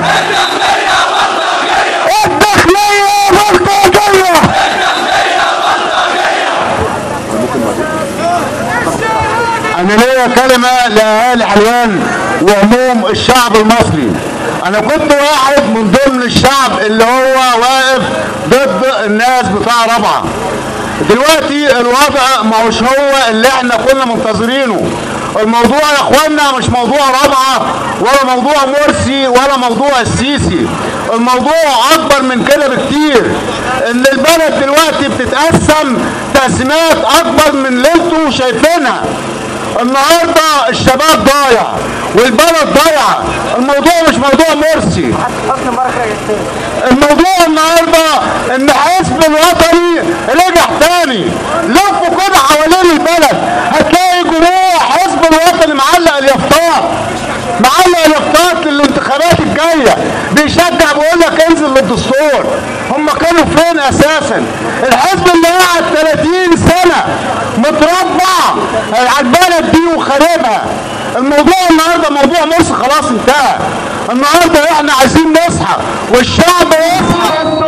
الداخلية بلطجية أنا ليا كلمة لأهالي حلوان وعموم الشعب المصري أنا كنت واحد من ضمن الشعب اللي هو واقف ضد الناس بتاع رابعة دلوقتي الوضع ما هوش هو اللي احنا كنا منتظرينه الموضوع يا اخوانا مش موضوع رابعه ولا موضوع مرسي ولا موضوع السيسي الموضوع اكبر من كده بكتير ان البلد دلوقتي بتتقسم تقسيمات اكبر من اللي انتوا شايفينها النهارده الشباب ضايع والبلد ضايعه الموضوع مش موضوع مرسي الموضوع النهارده ان حزب الوطني رجع تاني لفوا كده حوالين البلد هتلاقي جموع حزب الوطني معلق اليافطات معلق اليافطات للانتخابات الجايه بيشجع بيقول لك انزل للدستور هم كانوا فين اساسا الحزب اللي قعد 30 سنه متربع على البلد دي وخاربها الموضوع النهارده موضوع مرسي خلاص انتهى النهارده احنا عايزين نصحى والشعب يصحى